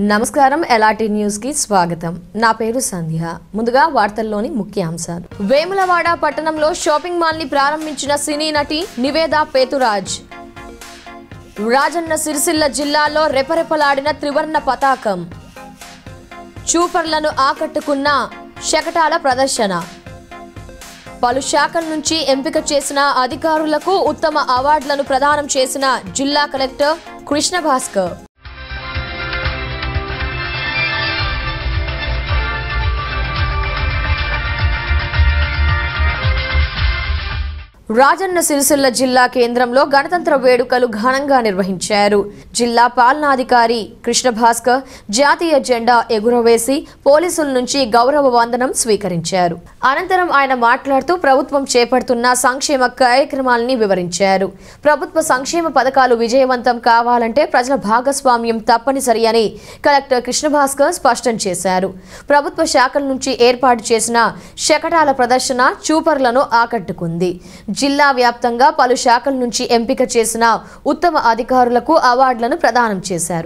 నమస్కారం ఎలాంటి న్యూస్ కి స్వాగతం నా పేరు సంధ్య ముందుగా వార్తల్లోని ముఖ్యాంశాలు వేములవాడ పట్టణంలో షాపింగ్ మాల్ ని ప్రారంభించిన సినీ నటి నివేద పేతురాజ్ రాజన్న సిరిసిల్ల జిల్లాలో రెపరెపలాడిన త్రివర్ణ పతాకం చూపర్లను ఆకట్టుకున్న శకటాల ప్రదర్శన పలు శాఖల నుంచి ఎంపిక చేసిన అధికారులకు ఉత్తమ అవార్డులను ప్రదానం చేసిన జిల్లా కలెక్టర్ కృష్ణ భాస్కర్ రాజన్న సిరిసిల్ల జిల్లా కేంద్రంలో గణతంత్ర వేడుకలు ఘనంగా నిర్వహించారు జిల్లా పాలనాధికారి కృష్ణ భాస్కర్ జాతీయ జెండా ఎగురవేసి పోలీసుల నుంచి గౌరవ వందనం స్వీకరించారు అనంతరం ఆయన మాట్లాడుతూ ప్రభుత్వం చేపడుతున్న సంక్షేమ కార్యక్రమాలని వివరించారు ప్రభుత్వ సంక్షేమ పథకాలు విజయవంతం కావాలంటే ప్రజల భాగస్వామ్యం తప్పనిసరి అని కలెక్టర్ కృష్ణ భాస్కర్ స్పష్టం చేశారు ప్రభుత్వ శాఖల నుంచి ఏర్పాటు చేసిన శకటాల ప్రదర్శన చూపర్లను ఆకట్టుకుంది జిల్లా వ్యాప్తంగా పలు శాఖల నుంచి ఎంపిక చేసిన ఉత్తమ అధికారులకు అవార్డులను ప్రదానం చేశారు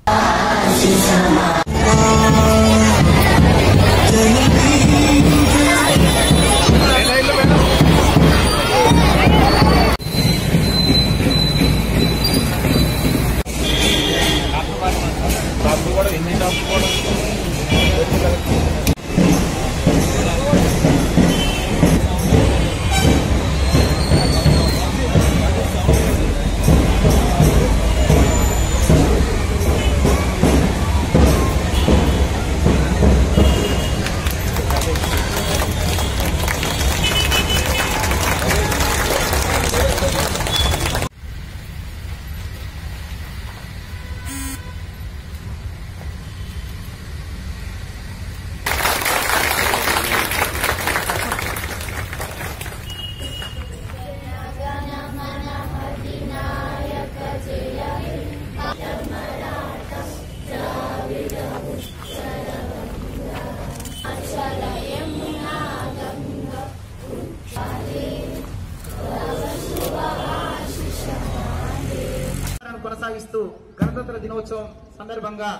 కార్యక్రమాలను కొనసాగిస్తూ గణతంత్ర దినోత్సవం సందర్భంగా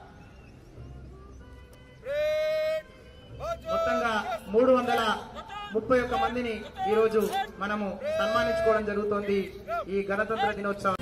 మొత్తంగా మూడు వందల ముప్పై ఒక్క మందిని ఈరోజు మనము సన్మానించుకోవడం జరుగుతోంది ఈ గణతంత్ర దినోత్సవం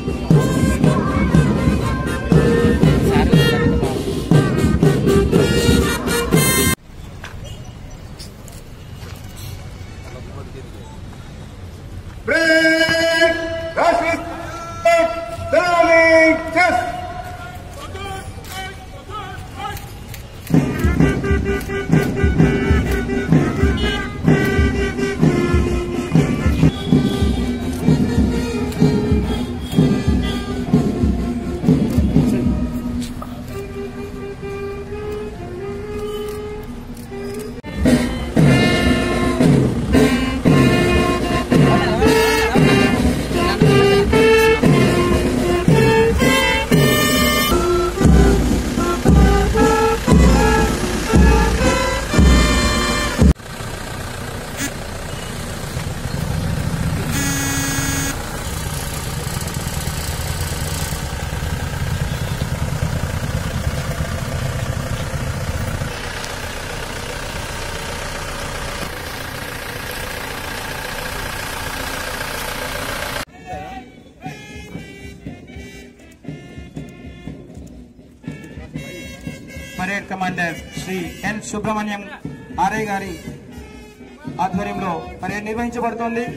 parade commander Shri N Subrahmanyam RI గారి ఆధ్వర్యంలో పరేడ్ నిర్వహించబడుతోంది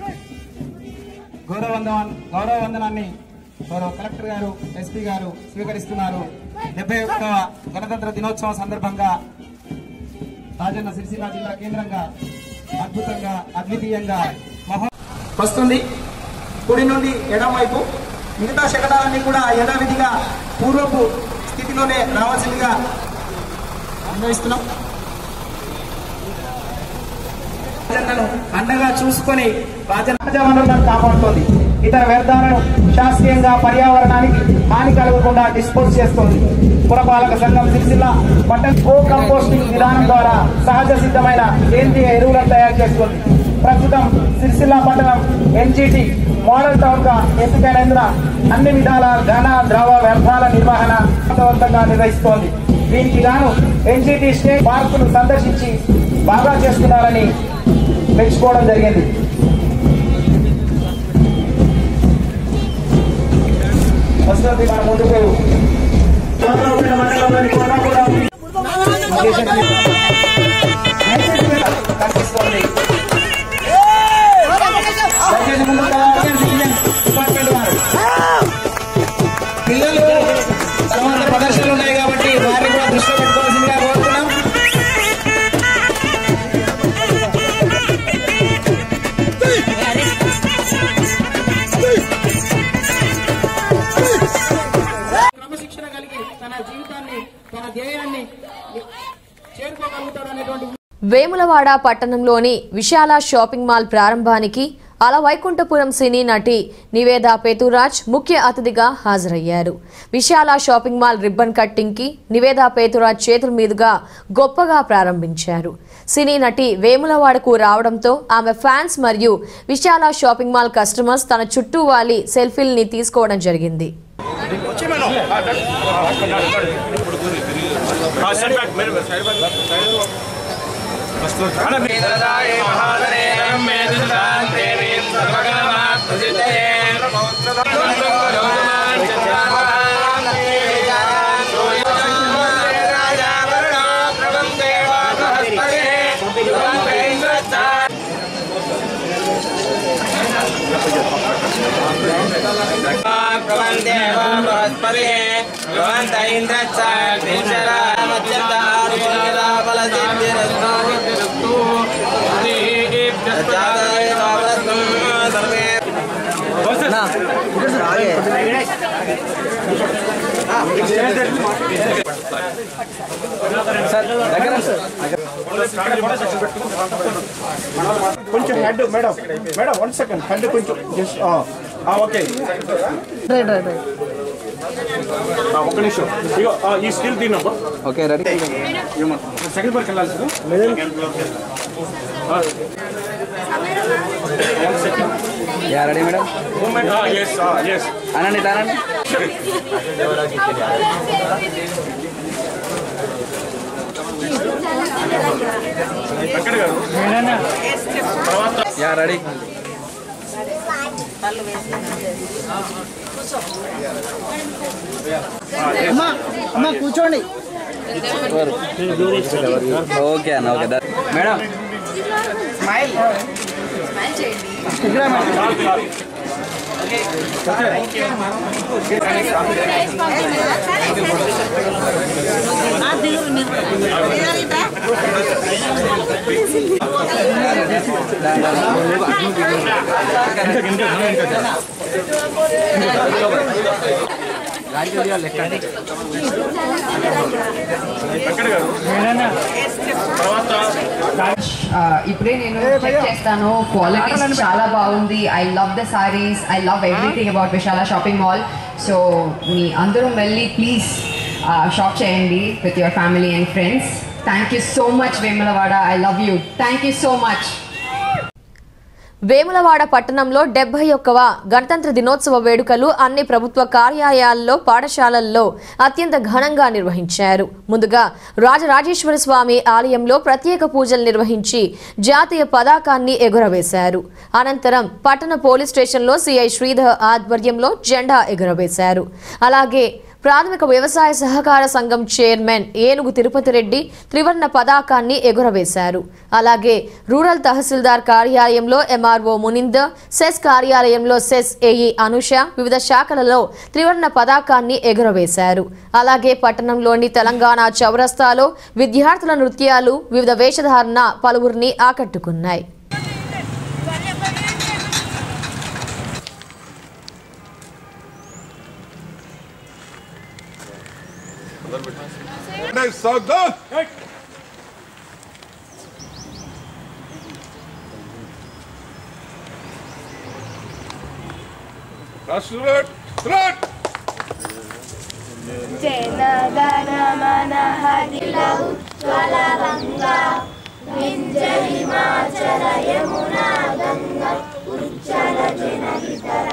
గౌరవ వందన గౌరవ వందనాన్ని గౌరవ కలెక్టర్ గారు ఎస్పీ గారు స్వీకరిస్తున్నారు డెబ్బై ఒకటవ గణతంత్ర దినోత్సవం సందర్భంగా రాజన్న సిరిసిల్ల జిల్లా కేంద్రంగా అద్భుతంగా అద్వితీయంగా మహో వస్తుంది కుడి నుండి ఎడమ వైపు మిగతా శకటాలన్నీ కూడా యథావిధిగా పూర్వపు స్థితిలోనే రావాల్సిందిగా నిర్వహిస్తున్నాం రాజన్నను అండగా చూసుకొని రాజన్న వనరులను కాపాడుతోంది ఇతర వ్యర్థాలను శాస్త్రీయంగా పర్యావరణానికి హాని కలగకుండా డిస్పోజ్ చేస్తోంది పురపాలక సంఘం సిరిసిల్ల పట్టణ కో కంపోస్టింగ్ విధానం ద్వారా సహజ సిద్ధమైన సేంద్రియ ఎరువులను తయారు చేస్తుంది ప్రస్తుతం సిరిసిల్ల పట్టణం ఎన్జిటి మోడల్ టౌన్ గా ఎంపికైనందున అన్ని విధాల ఘన ద్రవ వ్యర్థాల నిర్వహణ సమర్థవంతంగా నిర్వహిస్తోంది దీనికి గాను ఎన్జిటి స్టేట్ పార్కును సందర్శించి బాగా చేస్తున్నారని మెచ్చుకోవడం జరిగింది వస్తుంది మన ముందుకు కోనరావుపేట మండలంలోని కోనరావుగూడెం కనిపిస్తోంది దయచేసి ముందుకు రావాలి. డివిజన్ డిపార్ట్మెంట్ వారు. పిల్లలు సమర్థ ప్రదర్శనలు ఉన్నాయి కాబట్టి వారిని కూడా దృష్టిలో పెట్టుకోవాల్సిందిగా కోరుతున్నాం క్రమశిక్షణ కలిగి తన జీవితాన్ని తన ధ్యేయాన్ని చేరుకోగలుగుతాడు అనేటువంటి వేములవాడ పట్టణంలోని విశాల షాపింగ్ మాల్ ప్రారంభానికి అల వైకుంఠపురం సినీ నటి నివేద పేతురాజ్ ముఖ్య అతిథిగా హాజరయ్యారు Vishala shopping mall ribbon cutting కి నివేద పేతురాజ్ చేతుల మీదుగా గొప్పగా ప్రారంభించారు సినీ నటి వేములవాడకు రావడంతో ఆమె ఫ్యాన్స్ మరియు విశాల షాపింగ్ మాల్ కస్టమర్స్ తన చుట్టూ వాలి సెల్ఫీల్ని తీసుకోవడం జరిగింది ప్రవందేవ బృహస్పతి భగవంత ఇంద్రచ్చ కొంచెం head madam madam one second head కొంచెం జస్ట్ ఓకే ఆ, ఒక్క నిమిషం ఇగో ఆ, ఈ స్టిల్ తిన్నమ్మా ఓకే రెడీ సెకండ్ ఫ్లోర్కి వెళ్ళాలి yeah ready madam moment yes yes అనండి తానండి వెంకట గారు యా రెడీ ఓకే అన్న ఓకే దా- మేడం వెంకట గారు తర్వాత ఆ, ఇప్పుడే నేను చెక్ చేస్తాను క్వాలిటీస్ చాలా బాగుంది I love the saris I love everything about Vishala shopping mall so మీ అందరూ వెళ్ళి ప్లీజ్ షాప్ చేయండి with your family and friends thank you so much Vemulawada I love you thank you so much Vemulawada పట్టణంలో డెబ్బై ఒక్కవ గణతంత్ర దినోత్సవ వేడుకలు అన్ని ప్రభుత్వ కార్యాలయాల్లో పాఠశాలల్లో అత్యంత ఘనంగా నిర్వహించారు ముందుగా రాజరాజేశ్వర స్వామి ఆలయంలో ప్రత్యేక పూజలు నిర్వహించి జాతీయ పతాకాన్ని ఎగురవేశారు అనంతరం పట్టణ పోలీస్ స్టేషన్లో సిఐ శ్రీధర్ ఆధ్వర్యంలో జెండా ఎగురవేశారు అలాగే ప్రాథమిక వ్యవసాయ సహకార సంఘం చైర్మన్ ఏనుగు తిరుపతి రెడ్డి త్రివర్ణ పతాకాన్ని ఎగురవేశారు అలాగే రూరల్ తహసీల్దార్ కార్యాలయంలో ఎంఆర్ఓ మునిందర్ సెస్ కార్యాలయంలో సెస్ ఏఈ అనుష వివిధ శాఖలలో త్రివర్ణ పతాకాన్ని ఎగురవేశారు అలాగే పట్టణంలోని తెలంగాణ చౌరస్తాలో విద్యార్థుల నృత్యాలు వివిధ వేషధారణ పలువురిని ఆకట్టుకున్నాయి Next, so go. That's right. Right. Janaganamana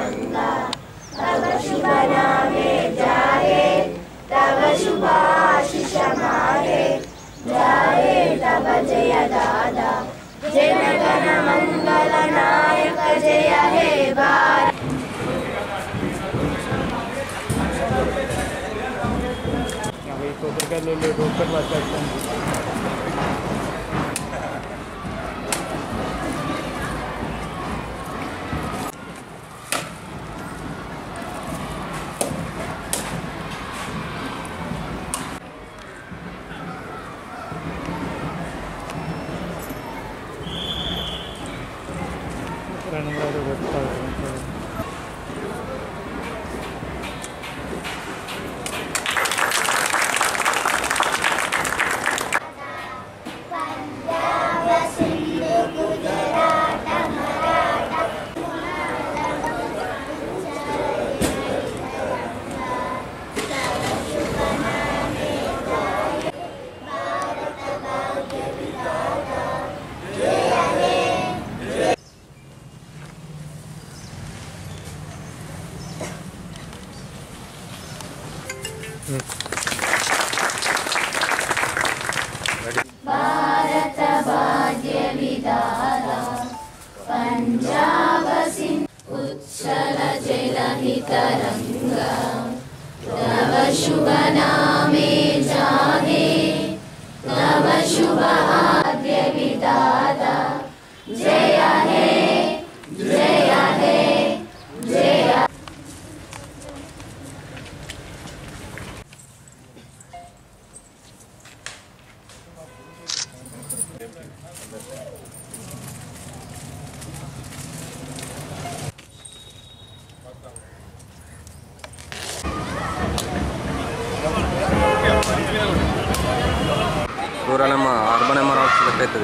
rural urban MR office లెక్క అవుతుంది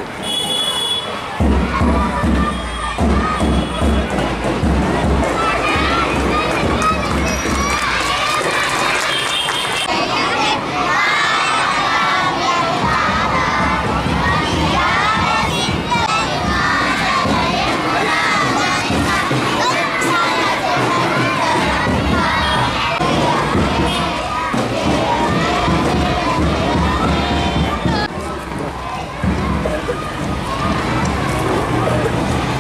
Thank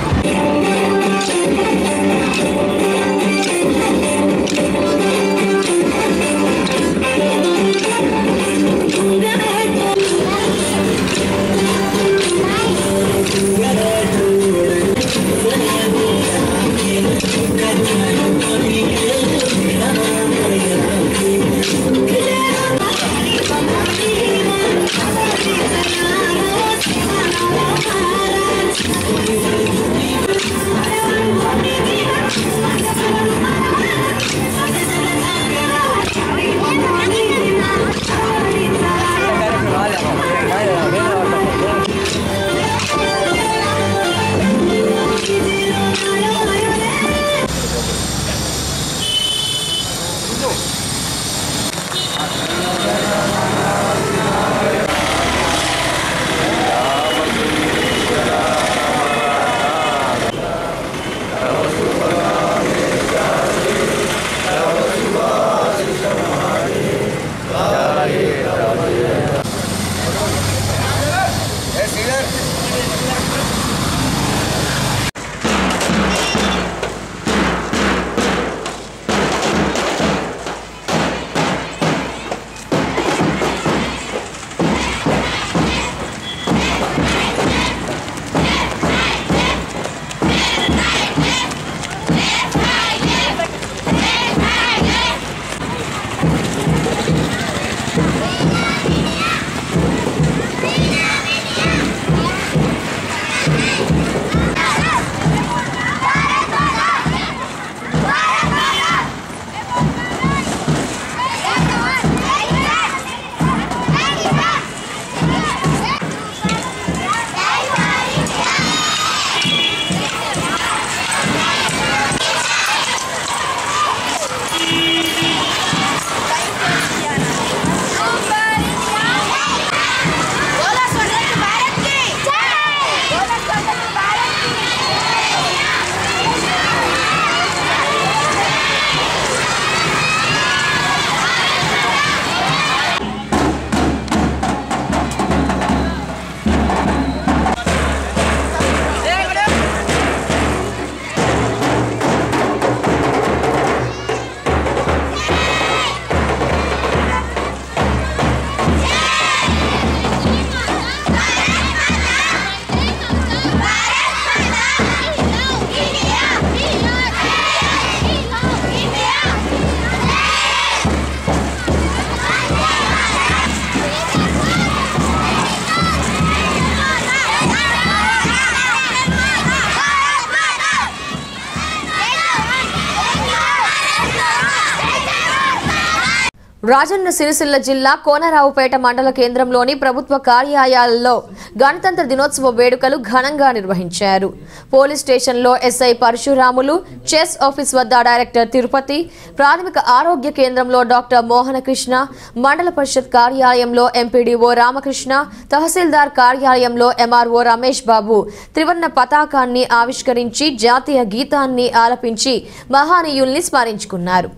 రాజన్న సిరిసిల్ల జిల్లా కోనరావుపేట మండల కేంద్రంలోని ప్రభుత్వ కార్యాలయాల్లో గణతంత్ర దినోత్సవ వేడుకలు ఘనంగా నిర్వహించారు పోలీస్ స్టేషన్లో ఎస్ఐ పరశురాములు చెస్ ఆఫీస్ వద్ద డైరెక్టర్ తిరుపతి ప్రాథమిక ఆరోగ్య కేంద్రంలో డాక్టర్ మోహనకృష్ణ మండల పరిషత్ కార్యాలయంలో ఎంపీడీఓ రామకృష్ణ తహసీల్దార్ కార్యాలయంలో ఎంఆర్ఓ రమేష్ బాబు త్రివర్ణ పతాకాన్ని ఆవిష్కరించి జాతీయ గీతాన్ని ఆలపించి మహానీయుల్ని స్మరించుకున్నారు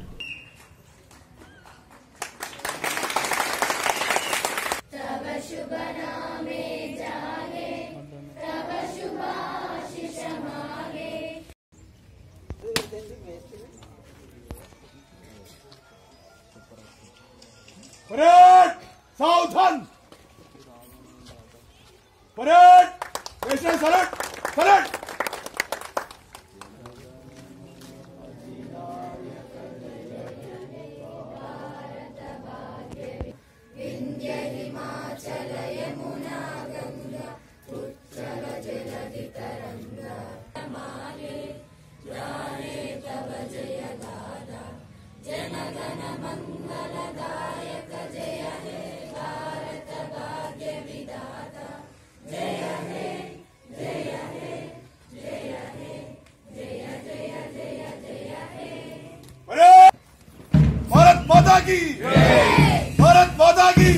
परेड सावधान parade national salute salute parade Bharat Mata की भारत माता की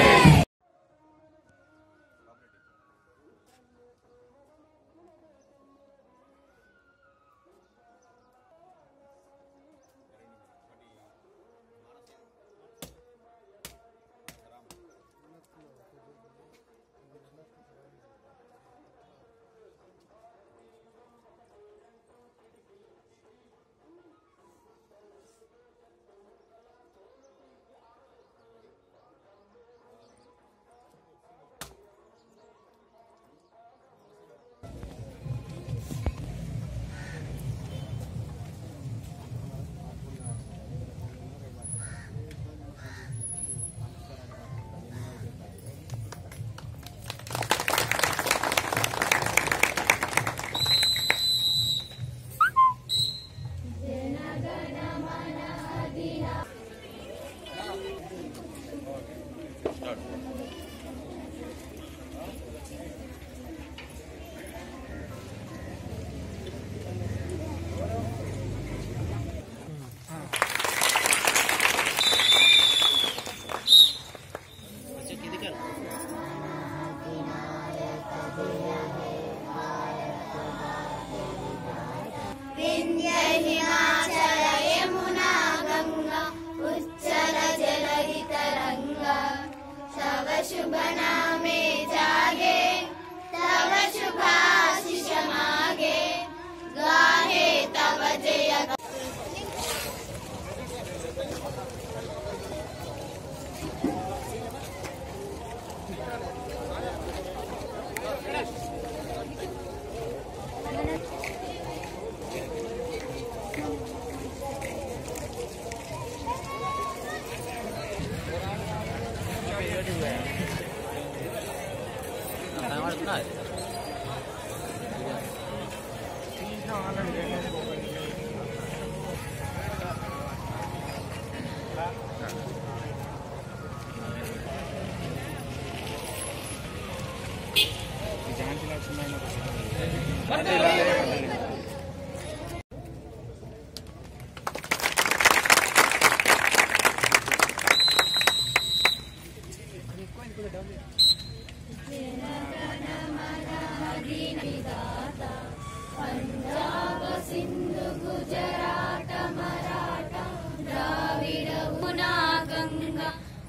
गङ्गा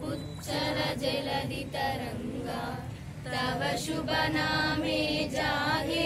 उच्चर जलधि तरङ्गा तव शुभ नामे जागे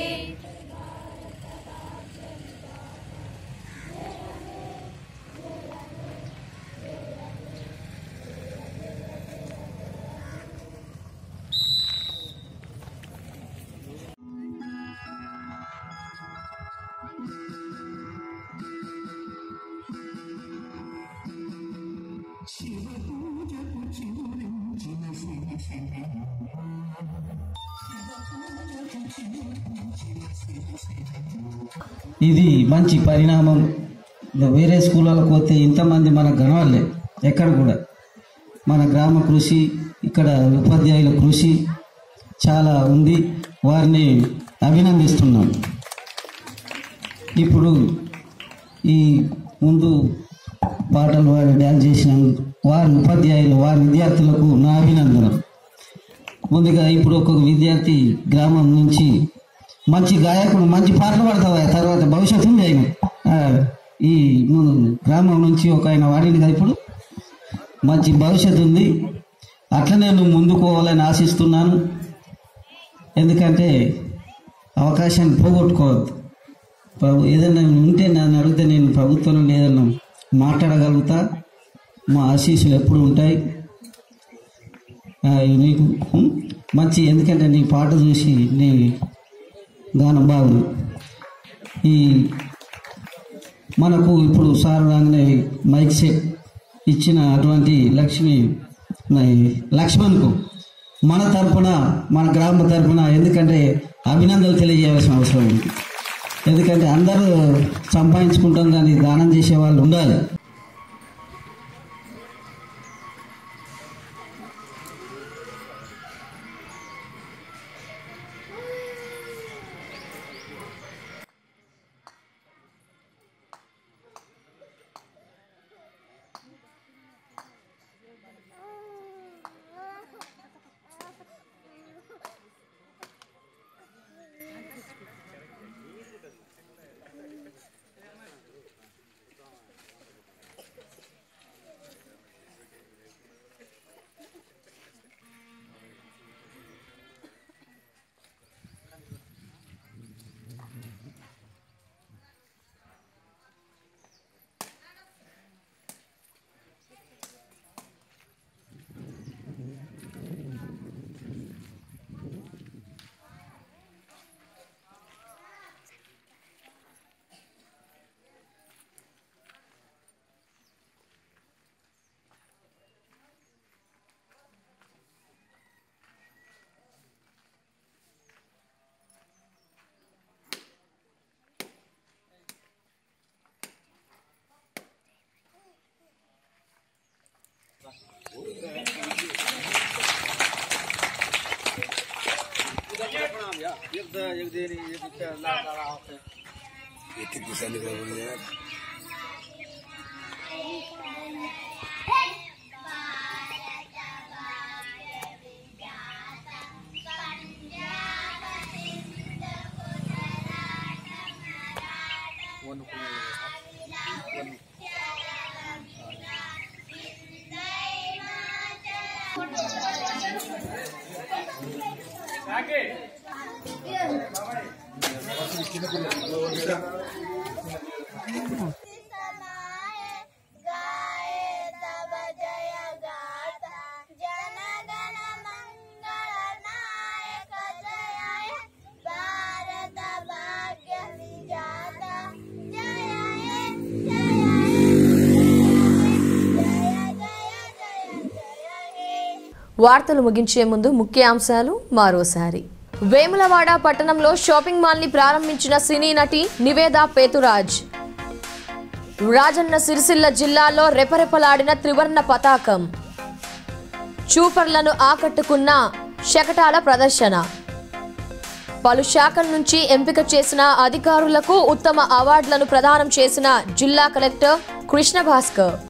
ఇది మంచి పరిణామం వేరే స్కూళ్ళకు పోతే ఇంతమంది మనకు కనవాలే ఎక్కడ కూడా మన గ్రామ కృషి ఇక్కడ ఉపాధ్యాయుల కృషి చాలా ఉంది వారిని అభినందిస్తున్నాం ఇప్పుడు ఈ ముందు పాటలు వారి డ్యాన్స్ చేసిన వారి ఉపాధ్యాయులు వారి విద్యార్థులకు నా అభినందనం ముందుగా ఇప్పుడు ఒక్కొక్క విద్యార్థి గ్రామం నుంచి మంచి గాయకుడు మంచి పాటలు పాడతావు తర్వాత భవిష్యత్తు ఉంది ఆయన ఆ, ఈ ముందు గ్రామం నుంచి ఒక ఆయన వాడింది కదా ఇప్పుడు మంచి భవిష్యత్తు ఉంది అట్లనే నువ్వు ముందుకు పోవాలని ఆశిస్తున్నాను ఎందుకంటే అవకాశాన్ని పోగొట్టుకోవద్దు ప్రభు ఏదైనా ఉంటే నన్ను అడిగితే నేను ప్రభుత్వంలో ఏదైనా మాట్లాడగలుగుతా మా ఆశీస్సులు ఎప్పుడు ఉంటాయి ఆ, నీకు ఉం? మంచి ఎందుకంటే నీ పాట చూసి నీ గానం బాగుంది ఈ మనకు ఇప్పుడు సార్ రాగానే మైక్ సెట్ ఇచ్చిన అటువంటి లక్ష్మి నై- లక్ష్మణ్కు మన తరపున మన గ్రామ తరపున ఎందుకంటే అభినందనలు తెలియజేయాల్సిన అవసరం ఉంది ఎందుకంటే అందరూ సంపాదించుకుంటాం కానీ దానం చేసే వాళ్ళు ఉండాలి వార్తలు ముగించే ముందు ముఖ్యాంశాలు మరోసారి వేములవాడ పట్టణంలో షాపింగ్ మాల్ ని ప్రారంభించిన సినీ నటి నివేదా పేతురాజ్ రాజన్న సిరిసిల్ల జిల్లాలో రెపరెపలాడిన త్రివర్ణ పతాకం చూపర్లను ఆకట్టుకున్న శకటాల ప్రదర్శన పలు శాఖల నుంచి ఎంపిక చేసిన అధికారులకు ఉత్తమ అవార్డులను ప్రదానం చేసిన జిల్లా కలెక్టర్ కృష్ణ భాస్కర్